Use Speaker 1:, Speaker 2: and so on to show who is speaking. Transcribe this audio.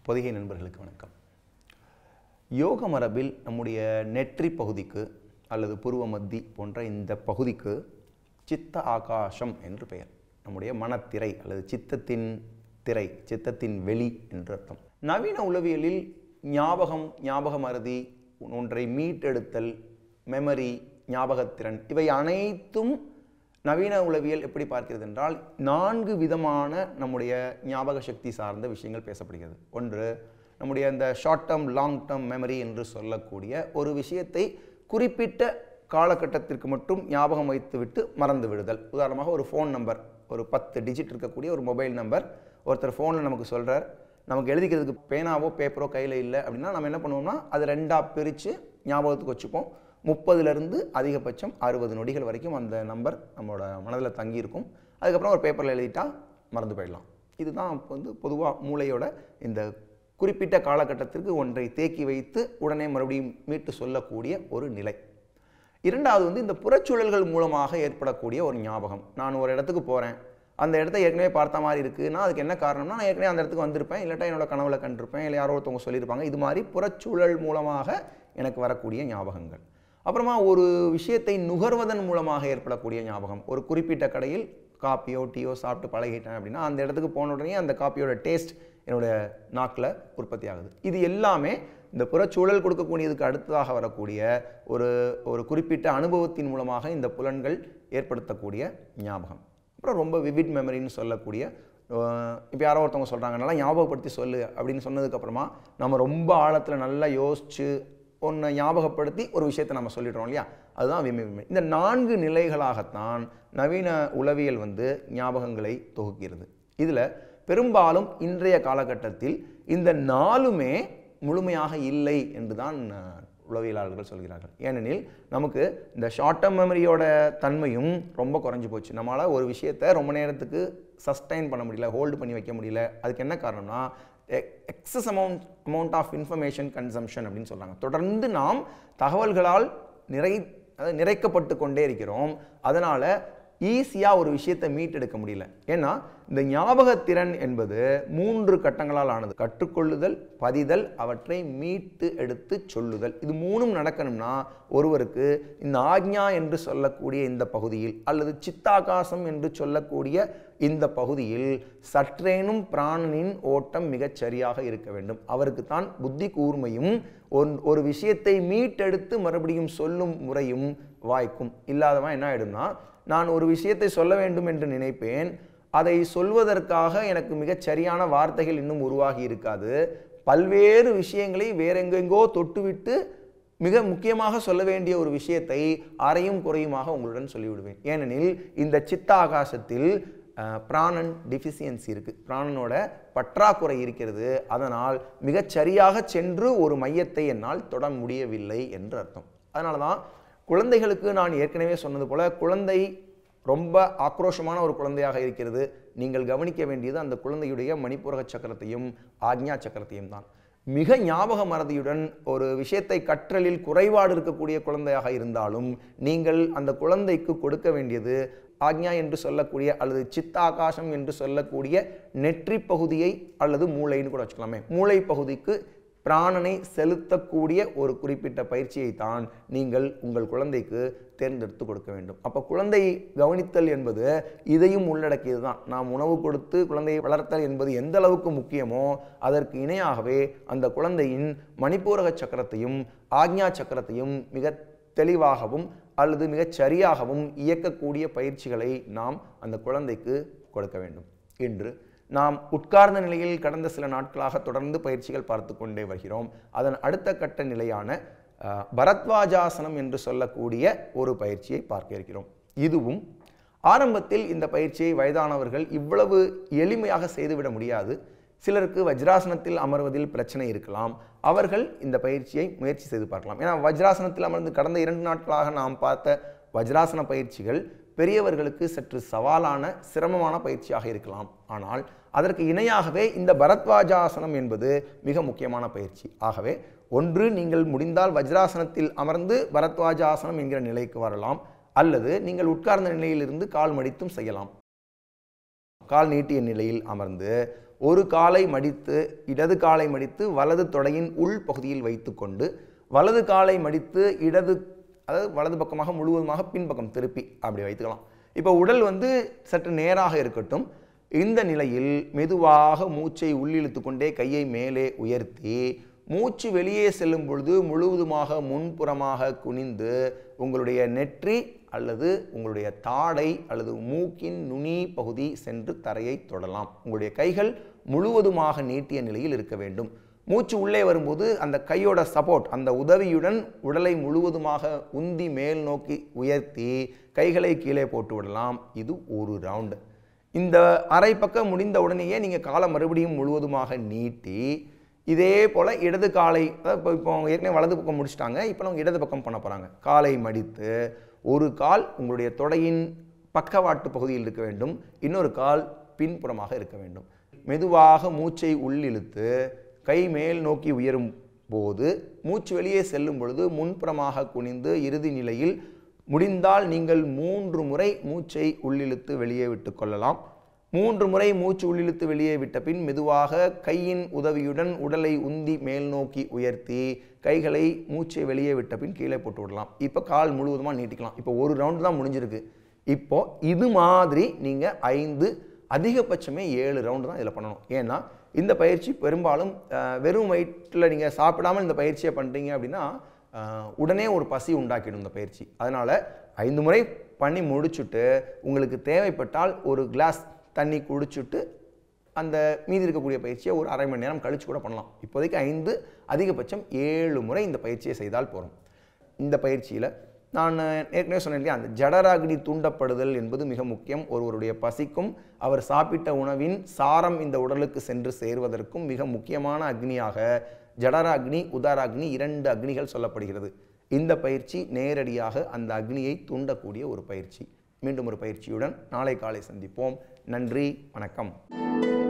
Speaker 1: பொதிகை நண்பர்களுக்கு வணக்கம் யோக மரபில் நம்முடைய நெற்றி பகுதிக்கு அல்லது புருவ மத்தி போன்ற இந்த பகுதிக்கு சித்த ஆகாசம் என்று பெயர் நம்முடைய மனத்திரை அல்லது சித்தத்தின் திரை சித்தத்தின் வெளி என்று அர்த்தம் நவீன உளவியலில் ஞாபகம் ஞாபக மறதி ஒன்றை மீட்டெடுத்தல் மெமரி ஞாபகத்திறன் இவை அனைத்தும் நவீன உளவியல் எப்படி பார்க்கிறது என்றால் நான்கு விதமான நம்முடைய ஞாபக சக்தி சார்ந்த விஷயங்கள் பேசப்படுகிறது ஒன்று நம்முடைய இந்த short term long term memory என்று சொல்லக்கூடிய ஒரு விஷயத்தை குறிப்பிட்ட காலகட்டத்திற்கு மட்டும் ஞாபகம் வைத்துவிட்டு மறந்து விடுதல் உதாரணமாக ஒரு ஃபோன் நம்பர் ஒரு பத்து டிஜிட் இருக்கக்கூடிய ஒரு மொபைல் நம்பர் ஒருத்தர் ஃபோனில் நமக்கு சொல்கிறார் நமக்கு எழுதிக்கிறதுக்கு பேனாவோ பேப்பரோ கையில் இல்லை அப்படின்னா நம்ம என்ன பண்ணுவோம்னா அதை ரெண்டாக பிரித்து ஞாபகத்துக்கு வச்சுப்போம் முப்பதுலேருந்து அதிகபட்சம் அறுபது நொடிகள் வரைக்கும் அந்த நம்பர் நம்மளோட மனதில் தங்கியிருக்கும் அதுக்கப்புறம் ஒரு பேப்பரில் எழுதிட்டா மறந்து போயிடலாம் இதுதான் இப்போ வந்து பொதுவாக மூளையோட இந்த குறிப்பிட்ட காலகட்டத்திற்கு ஒன்றை தேக்கி வைத்து உடனே மறுபடியும் மீட்டு சொல்லக்கூடிய ஒரு நிலை இரண்டாவது வந்து இந்த புறச்சூழல்கள் மூலமாக ஏற்படக்கூடிய ஒரு ஞாபகம் நான் ஒரு இடத்துக்கு போகிறேன் அந்த இடத்த ஏற்கனவே பார்த்த மாதிரி இருக்குன்னா அதுக்கு என்ன காரணம்னா நான் ஏற்கனவே அந்த இடத்துக்கு வந்திருப்பேன் இல்லாட்டா என்னோட கனவுல கண்டிருப்பேன் இல்லை யாரோ ஒருத்தவங்க சொல்லியிருப்பாங்க இது மாதிரி புறச்சூழல் மூலமாக எனக்கு வரக்கூடிய ஞாபகங்கள் அப்புறமா ஒரு விஷயத்தை நுகர்வதன் மூலமாக ஏற்படக்கூடிய ஞாபகம் ஒரு குறிப்பிட்ட கடையில் காப்பியோ டீயோ சாப்பிட்டு பழகிட்டேன் அப்படின்னா அந்த இடத்துக்கு போன உடனே அந்த காப்பியோட டேஸ்ட் என்னோட நாக்கில் உற்பத்தி ஆகுது இது எல்லாமே இந்த புறச்சூழல் கொடுக்கக்கூடியதுக்கு அடுத்ததாக வரக்கூடிய ஒரு ஒரு குறிப்பிட்ட அனுபவத்தின் மூலமாக இந்த புலன்கள் ஏற்படுத்தக்கூடிய ஞாபகம் அப்புறம் ரொம்ப விவிட் மெமரின்னு சொல்லக்கூடிய இப்போ யாரோ ஒருத்தவங்க சொல்கிறாங்க நல்லா ஞாபகப்படுத்தி சொல்லு அப்படின்னு சொன்னதுக்கப்புறமா நம்ம ரொம்ப ஆழத்தில் நல்லா யோசித்து ஒன்றை ஞாபகப்படுத்தி ஒரு விஷயத்தை நம்ம சொல்லிடுறோம் இல்லையா அதுதான் விமை விமை இந்த நான்கு நிலைகளாகத்தான் நவீன உளவியல் வந்து ஞாபகங்களை தொகுக்கிறது இதில் பெரும்பாலும் இன்றைய காலகட்டத்தில் இந்த நாலுமே முழுமையாக இல்லை என்று தான் உளவியலாளர்கள் சொல்கிறார்கள் ஏனெனில் நமக்கு இந்த ஷார்ட் டேர்ம் மெமரியோட தன்மையும் ரொம்ப குறைஞ்சி போச்சு நம்மளால் ஒரு விஷயத்தை ரொம்ப நேரத்துக்கு சஸ்டைன் பண்ண முடியல ஹோல்டு பண்ணி வைக்க முடியல அதுக்கு என்ன காரணம்னா excess amount amount of information consumption அப்படின்னு சொல்கிறாங்க தொடர்ந்து நாம் தகவல்களால் நிறை அதாவது நிறைக்கப்பட்டு கொண்டே இருக்கிறோம் அதனால் ஈஸியாக ஒரு விஷயத்தை மீட்டெடுக்க முடியல ஏன்னா இந்த ஞாபகத்திறன் என்பது மூன்று கட்டங்களால் ஆனது கற்றுக்கொள்ளுதல் பதிதல் அவற்றை மீட்டு எடுத்து சொல்லுதல் இது மூணும் நடக்கணும்னா ஒருவருக்கு இந்த ஆக்ஞா என்று சொல்லக்கூடிய இந்த பகுதியில் அல்லது சித்தாகாசம் என்று சொல்லக்கூடிய இந்த பகுதியில் சற்றேனும் பிராணனின் ஓட்டம் மிகச் சரியாக இருக்க வேண்டும் அவருக்கு தான் புத்தி கூர்மையும் ஒரு விஷயத்தை மீட்டெடுத்து மறுபடியும் சொல்லும் முறையும் வாய்க்கும் இல்லாதவன் என்ன ஆயிடும்னா நான் ஒரு விஷயத்தை சொல்ல வேண்டும் என்று நினைப்பேன் அதை சொல்வதற்காக எனக்கு மிகச் சரியான வார்த்தைகள் இன்னும் உருவாகி இருக்காது பல்வேறு விஷயங்களை வேறெங்கெங்கோ தொட்டுவிட்டு மிக முக்கியமாக சொல்ல வேண்டிய ஒரு விஷயத்தை அறையும் குறையுமாக உங்களுடன் சொல்லிவிடுவேன் ஏனெனில் இந்த சித்த ஆகாசத்தில் பிராணன் டிஃபிசியன்சி இருக்குது பிராணனோட பற்றாக்குறை இருக்கிறது அதனால் மிகச் சரியாக சென்று ஒரு மையத்தை என்னால் தொட முடியவில்லை என்று அர்த்தம் அதனால தான் குழந்தைகளுக்கு நான் ஏற்கனவே சொன்னது போல குழந்தை ரொம்ப ஆக்ரோஷமான ஒரு குழந்தையாக இருக்கிறது நீங்கள் கவனிக்க வேண்டியது அந்த குழந்தையுடைய மணிப்பூரக சக்கரத்தையும் ஆக்ஞா சக்கரத்தையும் தான் மிக ஞாபக மறதியுடன் ஒரு விஷயத்தை கற்றலில் குறைபாடு இருக்கக்கூடிய குழந்தையாக இருந்தாலும் நீங்கள் அந்த குழந்தைக்கு கொடுக்க வேண்டியது ஆக்ஞா என்று சொல்லக்கூடிய அல்லது சித்தாகாசம் என்று சொல்லக்கூடிய நெற்றி பகுதியை அல்லது மூளைன்னு கூட வச்சுக்கலாமே மூளை பகுதிக்கு பிராணனை செலுத்தக்கூடிய ஒரு குறிப்பிட்ட பயிற்சியை தான் நீங்கள் உங்கள் குழந்தைக்கு தேர்ந்தெடுத்து கொடுக்க வேண்டும் அப்போ குழந்தை கவனித்தல் என்பது இதையும் உள்ளடக்கியது தான் நாம் உணவு கொடுத்து குழந்தையை வளர்த்தல் என்பது எந்த அளவுக்கு முக்கியமோ அதற்கு இணையாகவே அந்த குழந்தையின் மணிப்பூரக சக்கரத்தையும் ஆக்ஞா சக்கரத்தையும் மிக தெளிவாகவும் அல்லது மிகச் சரியாகவும் இயக்கக்கூடிய பயிற்சிகளை நாம் அந்த குழந்தைக்கு கொடுக்க வேண்டும் என்று நாம் உட்கார்ந்த நிலையில் கடந்த சில நாட்களாக தொடர்ந்து பயிற்சிகள் பார்த்து கொண்டே வருகிறோம் அதன் அடுத்த கட்ட நிலையான பரத்வாஜாசனம் என்று சொல்லக்கூடிய ஒரு பயிற்சியை பார்க்க இருக்கிறோம் இதுவும் ஆரம்பத்தில் இந்த பயிற்சியை வயதானவர்கள் இவ்வளவு எளிமையாக செய்துவிட முடியாது சிலருக்கு வஜ்ராசனத்தில் அமர்வதில் பிரச்சனை இருக்கலாம் அவர்கள் இந்த பயிற்சியை முயற்சி செய்து பார்க்கலாம் ஏன்னா வஜ்ராசனத்தில் அமர்ந்து கடந்த இரண்டு நாட்களாக நாம் பார்த்த வஜ்ராசன பயிற்சிகள் பெரியவர்களுக்கு சற்று சவாலான சிரமமான பயிற்சியாக இருக்கலாம் ஆனால் அதற்கு இணையாகவே இந்த பரத்வாஜாசனம் என்பது மிக முக்கியமான பயிற்சி ஆகவே ஒன்று நீங்கள் முடிந்தால் வஜ்ராசனத்தில் அமர்ந்து பரத்வாஜாசனம் என்கிற நிலைக்கு வரலாம் அல்லது நீங்கள் உட்கார்ந்த நிலையிலிருந்து கால் மடித்தும் செய்யலாம் கால் நீட்டிய நிலையில் அமர்ந்து ஒரு காலை மடித்து இடது காலை மடித்து வலது தொடையின் உள் பகுதியில் வைத்துக்கொண்டு வலது காலை மடித்து இடது அதாவது வலது பக்கமாக முழுவதுமாக பின்பக்கம் திருப்பி அப்படி வைத்துக்கலாம் இப்போ உடல் வந்து சற்று நேராக இருக்கட்டும் இந்த நிலையில் மெதுவாக மூச்சை உள்ளிழுத்து கொண்டே கையை மேலே உயர்த்தி மூச்சு வெளியே செல்லும் பொழுது முழுவதுமாக முன்புறமாக குனிந்து உங்களுடைய நெற்றி அல்லது உங்களுடைய தாடை அல்லது மூக்கின் நுனி பகுதி சென்று தரையை தொடலாம் உங்களுடைய கைகள் முழுவதுமாக நீட்டிய நிலையில் இருக்க வேண்டும் மூச்சு உள்ளே வரும்போது அந்த கையோட சப்போர்ட் அந்த உதவியுடன் உடலை முழுவதுமாக உந்தி மேல் நோக்கி உயர்த்தி கைகளை கீழே போட்டு விடலாம் இது ஒரு ரவுண்டு இந்த அரை பக்கம் முடிந்த உடனேயே நீங்கள் காலை மறுபடியும் முழுவதுமாக நீட்டி இதே போல் இடது காலை அதாவது இப்போ இப்போ அவங்க ஏற்கனவே வலது பக்கம் முடிச்சிட்டாங்க இப்போ அவங்க இடது பக்கம் பண்ண போகிறாங்க காலை மடித்து ஒரு கால் உங்களுடைய தொடையின் பக்கவாட்டு பகுதியில் இருக்க வேண்டும் இன்னொரு கால் பின்புறமாக இருக்க வேண்டும் மெதுவாக மூச்சை உள்ளிழுத்து கை மேல் நோக்கி உயரும் போது மூச்சு வெளியே செல்லும் பொழுது முன்புறமாக குனிந்து இறுதி நிலையில் முடிந்தால் நீங்கள் மூன்று முறை மூச்சை உள்ளிழுத்து வெளியே விட்டு கொள்ளலாம் மூன்று முறை மூச்சு உள்ளிழுத்து வெளியே விட்ட பின் மெதுவாக கையின் உதவியுடன் உடலை உந்தி மேல் நோக்கி உயர்த்தி கைகளை மூச்சை வெளியே விட்ட பின் கீழே போட்டு விடலாம் இப்போ கால் முழுவதுமாக நீட்டிக்கலாம் இப்போ ஒரு ரவுண்டு தான் முடிஞ்சிருக்கு இப்போ இது மாதிரி நீங்கள் ஐந்து அதிகபட்சமே ஏழு ரவுண்டு தான் இதில் பண்ணணும் ஏன்னா இந்த பயிற்சி பெரும்பாலும் அஹ், வெறும் வயிற்றில் நீங்கள் சாப்பிடாமல் இந்த பயிற்சியை பண்ணுறீங்க அப்படின்னா அஹ், உடனே ஒரு பசி உண்டாக்கிடும் இந்த பயிற்சி அதனால் ஐந்து முறை பண்ணி முடிச்சுட்டு உங்களுக்கு தேவைப்பட்டால் ஒரு கிளாஸ் தண்ணி குடிச்சுட்டு அந்த மீதி இருக்கக்கூடிய பயிற்சியை ஒரு அரை மணி நேரம் கழிச்சு கூட பண்ணலாம் இப்போதைக்கு ஐந்து அதிகபட்சம் ஏழு முறை இந்த பயிற்சியை செய்தால் போதும் இந்த பயிற்சியில் நான் ஏற்கனவே சொன்னேன் இல்லையா அந்த ஜடராகினி தூண்டப்படுதல் என்பது மிக முக்கியம் ஒருவருடைய பசிக்கும் அவர் சாப்பிட்ட உணவின் சாரம் இந்த உடலுக்கு சென்று சேர்வதற்கும் மிக முக்கியமான அக்னியாக ஜடராக்னி உதாராக்னி இரண்டு அக்னிகள் சொல்லப்படுகிறது இந்த பயிற்சி நேரடியாக அந்த அக்னியை தூண்டக்கூடிய ஒரு பயிற்சி மீண்டும் ஒரு பயிற்சியுடன் நாளை காலை சந்திப்போம் நன்றி வணக்கம்